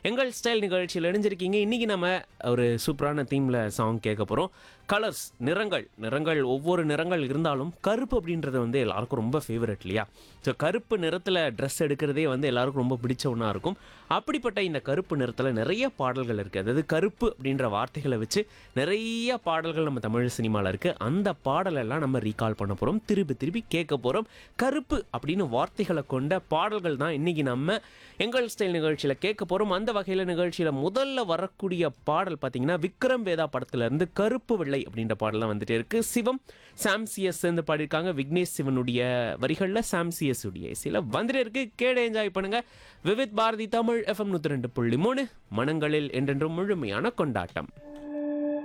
எங்கள் ஸ்டைல் நிகழ்ச்சியில் இணைஞ்சிருக்கீங்க இன்றைக்கி நம்ம ஒரு சூப்பரான தீமில் சாங் கேட்க போகிறோம் கலர்ஸ் நிறங்கள் நிறங்கள் ஒவ்வொரு நிறங்கள் இருந்தாலும் கருப்பு அப்படின்றது வந்து எல்லாருக்கும் ரொம்ப ஃபேவரட் இல்லையா ஸோ கருப்பு நிறத்தில் ட்ரெஸ் எடுக்கிறதே வந்து எல்லாருக்கும் ரொம்ப பிடிச்ச ஒன்றா இருக்கும் அப்படிப்பட்ட இந்த கருப்பு நிறத்தில் நிறைய பாடல்கள் இருக்குது அதாவது கருப்பு அப்படின்ற வார்த்தைகளை வச்சு நிறைய பாடல்கள் நம்ம தமிழ் சினிமாவில் இருக்குது அந்த பாடலெல்லாம் நம்ம ரீகால் பண்ண போகிறோம் திருப்பி திருப்பி கேட்க போகிறோம் கருப்பு அப்படின்னு வார்த்தைகளை கொண்ட பாடல்கள் தான் இன்றைக்கி நம்ம எங்கள் ஸ்டைல் நிகழ்ச்சியில் கேட்க போகிறோம் அந்த வகையில் நிகழ்ச்சியில் முதல்ல வரக்கூடிய பாடல் பார்த்தீங்கன்னா விக்ரம் வேதா படத்துல இருந்து கருப்பு வெள்ளை அப்படின்ற பாடலாம் வந்துட்டு இருக்கு சிவம் சாம்சிஎஸ் இருந்து பாடியிருக்காங்க விக்னேஷ் சிவனுடைய வரிகளில் சாம்சிஎஸ் உடைய இசையில் வந்துட்டு இருக்கு கேட என்ஜாய் பண்ணுங்க விவித் பாரதி தமிழ் எஃப்எம் நூற்றி ரெண்டு புள்ளி மூணு மனங்களில் என்றென்றும் முழுமையான கொண்டாட்டம்